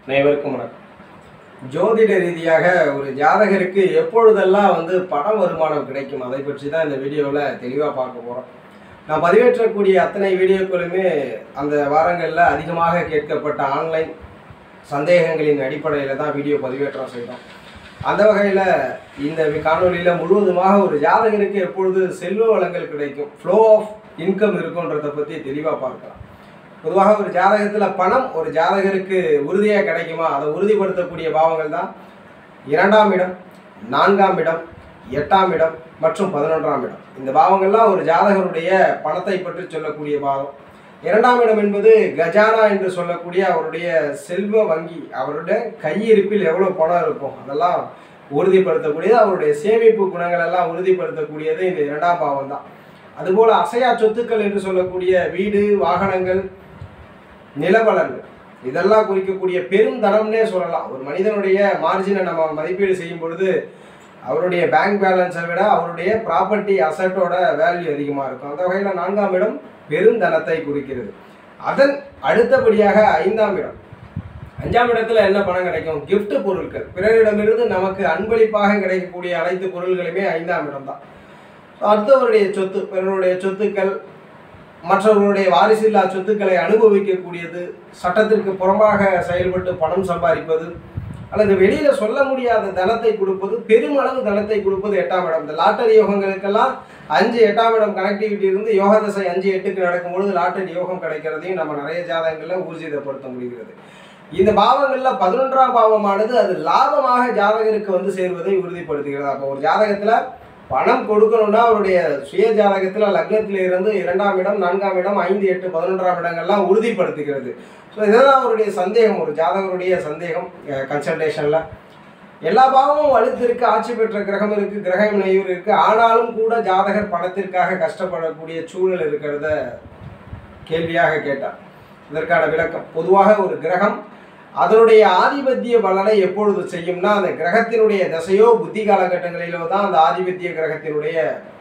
அனைவருக்கும் வணக்கம் ஜோதிட ரீதியாக ஒரு ஜாதகருக்கு எப்பொழுதெல்லாம் வந்து பண வருமானம் கிடைக்கும் அதை பற்றி தான் இந்த வீடியோவில் தெளிவாக பார்க்க போகிறோம் நான் பதிவேற்றக்கூடிய அத்தனை வீடியோக்களுமே அந்த வாரங்களில் அதிகமாக கேட்கப்பட்ட ஆன்லைன் சந்தேகங்களின் அடிப்படையில் தான் வீடியோ பதிவேற்றம் செய்தோம் அந்த வகையில் இந்த காணொலியில் முழுவதுமாக ஒரு ஜாதகருக்கு எப்பொழுது செல்வ வளங்கள் கிடைக்கும் ஃப்ளோ ஆஃப் இன்கம் இருக்குன்றதை பற்றி தெளிவாக பார்க்கலாம் பொதுவாக ஒரு ஜாதகத்தில் பணம் ஒரு ஜாதகருக்கு உறுதியாக கிடைக்குமா அதை உறுதிப்படுத்தக்கூடிய பாவங்கள் தான் இரண்டாம் இடம் நான்காம் இடம் எட்டாம் இடம் மற்றும் பதினொன்றாம் இடம் இந்த பாவங்கள்லாம் ஒரு ஜாதகருடைய பணத்தை பற்றி சொல்லக்கூடிய பாவம் இரண்டாம் இடம் என்பது கஜானா என்று சொல்லக்கூடிய அவருடைய செல்வ வங்கி அவருடைய கையிருப்பில் எவ்வளோ பணம் இருக்கும் அதெல்லாம் உறுதிப்படுத்தக்கூடியது அவருடைய சேமிப்பு குணங்கள் எல்லாம் உறுதிப்படுத்தக்கூடியது இந்த இரண்டாம் பாவம் தான் அதுபோல் அசையா சொத்துக்கள் என்று சொல்லக்கூடிய வீடு வாகனங்கள் நிலவளங்கள் இதெல்லாம் குறிக்கக்கூடிய பெரும் தனம்னே சொல்லலாம் ஒரு மனிதனுடைய மார்ஜினை நம்ம மதிப்பீடு செய்யும் பொழுது அவருடைய பேங்க் பேலன்ஸை விட அவருடைய ப்ராப்பர்ட்டி அசட்டோட வேல்யூ அதிகமாக இருக்கும் அந்த வகையில் நான்காம் இடம் பெருந்தனத்தை குறிக்கிறது அதன் அடுத்தபடியாக ஐந்தாம் இடம் அஞ்சாம் இடத்துல என்ன பணம் கிடைக்கும் gift பொருட்கள் பிறரிடமிருந்து நமக்கு அன்பளிப்பாக கிடைக்கக்கூடிய அனைத்து பொருள்களுமே ஐந்தாம் இடம் தான் அடுத்தவருடைய சொத்து பிறருடைய சொத்துக்கள் மற்றவர்களுடைய வாரிசில்லா சொத்துக்களை அனுபவிக்கக்கூடியது சட்டத்திற்கு புறம்பாக செயல்பட்டு பணம் சம்பாதிப்பது அல்லது வெளியில சொல்ல முடியாத தனத்தை கொடுப்பது பெருமளவு தனத்தை கொடுப்பது எட்டாம் இடம் இந்த லாட்டரி யோகங்களுக்கெல்லாம் அஞ்சு எட்டாம் இடம் கனெக்டிவிட்டி இருந்து யோக தசை அஞ்சு எட்டுக்கு நடக்கும்பொழுது லாட்டரி யோகம் கிடைக்கிறதையும் நம்ம நிறைய ஜாதகங்களில் ஊர்ஜிதப்படுத்த முடிகிறது இந்த பாவங்களில் பதினொன்றாம் பாவமானது அது லாபமாக ஜாதகருக்கு வந்து சேர்வதை உறுதிப்படுத்துகிறது அப்போ ஒரு ஜாதகத்தில் பணம் கொடுக்கணும்னா அவருடைய சுய ஜாதகத்தில் லக்னத்தில் இருந்து இரண்டாம் இடம் நான்காம் இடம் ஐந்து எட்டு பதினொன்றாம் இடங்கள்லாம் உறுதிப்படுத்துகிறது ஸோ இதெல்லாம் அவருடைய சந்தேகம் ஒரு ஜாதகருடைய சந்தேகம் கன்சல்டேஷனில் எல்லா பாவமும் வலுத்து இருக்கு ஆட்சி பெற்ற கிரகம் இருக்கு கிரகம் நெய்யூர் இருக்கு ஆனாலும் கூட ஜாதகர் பணத்திற்காக கஷ்டப்படக்கூடிய சூழல் இருக்கிறத கேள்வியாக கேட்டார் இதற்கான விளக்கம் பொதுவாக ஒரு கிரகம் அதனுடைய ஆதிபத்திய பலனை எப்பொழுது செய்யும்னா அந்த கிரகத்தினுடைய தசையோ புத்தி காலகட்டங்களிலோ தான் அந்த ஆதிபத்திய கிரகத்தினுடைய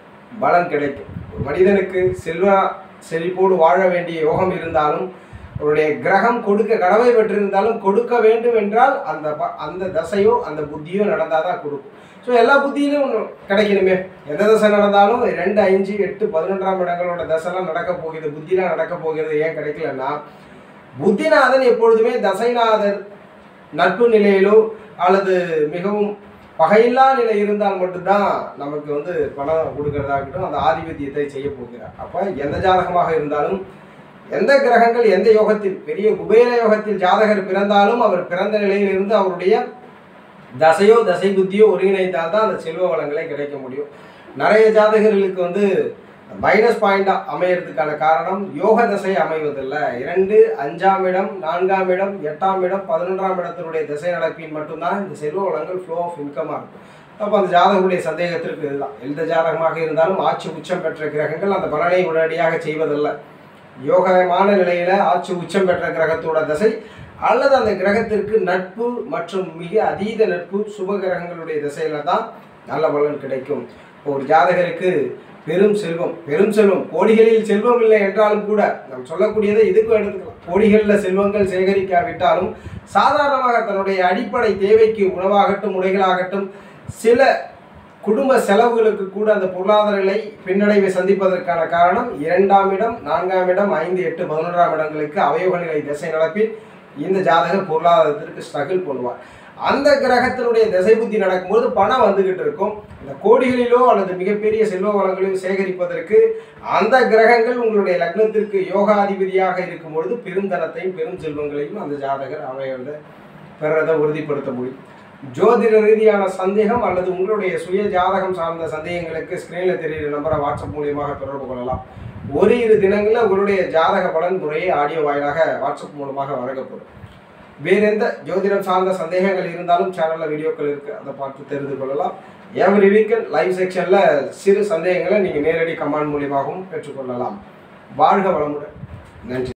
பலன் கிடைக்கும் ஒரு மனிதனுக்கு செல்வ செழிப்போடு வாழ வேண்டிய யோகம் இருந்தாலும் அவருடைய கிரகம் கொடுக்க கடமை பெற்றிருந்தாலும் கொடுக்க வேண்டும் என்றால் அந்த ப- அந்த தசையோ அந்த புத்தியோ நடந்தால் தான் கொடுக்கும் ஸோ எல்லா புத்தியிலும் ஒண்ணு கிடைக்கணுமே எந்த தசை நடந்தாலும் ரெண்டு அஞ்சு எட்டு பதினொன்றாம் இடங்களோட தசைலாம் நடக்க போகிறது புத்திலாம் நடக்க போகிறது ஏன் கிடைக்கலன்னா புத்திநாதன் எப்பொழுதுமே தசைநாதர் நட்பு நிலையிலோ அல்லது மிகவும் பகையில்லா நிலை இருந்தால் மட்டும்தான் நமக்கு வந்து பணம் கொடுக்கறதா இருக்கட்டும் அந்த ஆதிபத்தியத்தை செய்ய போகிறார் அப்போ எந்த ஜாதகமாக இருந்தாலும் எந்த கிரகங்கள் எந்த யோகத்தில் பெரிய குபேர யோகத்தில் ஜாதகர் பிறந்தாலும் அவர் பிறந்த நிலையிலிருந்து அவருடைய தசையோ தசை புத்தியோ ஒருங்கிணைத்தால் தான் அந்த செல்வ வளங்களை கிடைக்க முடியும் நிறைய ஜாதகர்களுக்கு வந்து மைனஸ் பாயிண்டாக அமையறதுக்கான காரணம் யோக தசை அமைவதில்லை இரண்டு அஞ்சாம் இடம் நான்காம் இடம் எட்டாம் இடம் பதினொன்றாம் இடத்தினுடைய திசை நடப்பின் மட்டும்தான் இந்த செல்வ வளங்கள் ஃப்ளோ ஆஃப் இன்கமாக இருக்கும் அப்போ அந்த ஜாதகருடைய சந்தேகத்திற்கு இதுதான் எந்த ஜாதகமாக இருந்தாலும் ஆட்சி உச்சம் பெற்ற கிரகங்கள் அந்த பலனை உடனடியாக செய்வதில்லை யோகமான நிலையில ஆட்சி உச்சம் பெற்ற கிரகத்தோட தசை அல்லது அந்த கிரகத்திற்கு நட்பு மற்றும் மிக அதீத நட்பு சுப கிரகங்களுடைய திசையில தான் நல்ல பலன் கிடைக்கும் இப்போ ஒரு ஜாதகருக்கு பெரும் செல்வம் பெரும் செல்வம் கோடிகளில் செல்வம் இல்லை என்றாலும் கூட நாம் சொல்லக்கூடியதை இதுக்கும் எடுத்துக்கலாம் கோடிகளில் செல்வங்கள் சேகரிக்காவிட்டாலும் சாதாரணமாக தன்னுடைய அடிப்படை தேவைக்கு உணவாகட்டும் உடைகளாகட்டும் சில குடும்ப செலவுகளுக்கு கூட அந்த பொருளாதார நிலை பின்னடைவை சந்திப்பதற்கான காரணம் இரண்டாம் இடம் நான்காம் இடம் ஐந்து எட்டு பதினொன்றாம் இடங்களுக்கு அவயோக நிலை திசை நடப்பில் இந்த ஜாதகர் பொருளாதாரத்திற்கு ஸ்ட்ரகிள் பண்ணுவார் அந்த கிரகத்தினுடைய திசை புத்தி நடக்கும்போது பணம் வந்துகிட்டு இருக்கும் இந்த கோடிகளிலோ அல்லது மிகப்பெரிய செல்வ வளங்களையோ சேகரிப்பதற்கு அந்த கிரகங்கள் உங்களுடைய லக்னத்திற்கு யோகாதிபதியாக இருக்கும் பொழுது பெருந்தனத்தையும் பெரும் செல்வங்களையும் அந்த ஜாதகர் அமையறத பெறதை உறுதிப்படுத்த முடியும் ஜோதிட ரீதியான சந்தேகம் அல்லது உங்களுடைய சுய ஜாதகம் சார்ந்த சந்தேகங்களுக்கு ஸ்கிரீனில் தெரிகிற நம்பரை வாட்ஸ்அப் மூலியமாக தொடர்பு கொள்ளலாம் ஒரு இரு தினங்களில் உங்களுடைய ஜாதக பலன் முறையை ஆடியோ வாயிலாக வாட்ஸ்அப் மூலமாக வழங்கப்படும் வேறு எந்த ஜோதிடம் சார்ந்த சந்தேகங்கள் இருந்தாலும் சேனலில் வீடியோக்கள் இருக்குது அதை பார்த்து தெரிந்து கொள்ளலாம் எவ்ரி வீக்கெண்ட் லைவ் செக்ஷனில் சிறு சந்தேகங்களை நீங்கள் நேரடி கமெண்ட் மூலியமாகவும் பெற்றுக்கொள்ளலாம் வாழ்க வளமுடன் நன்றி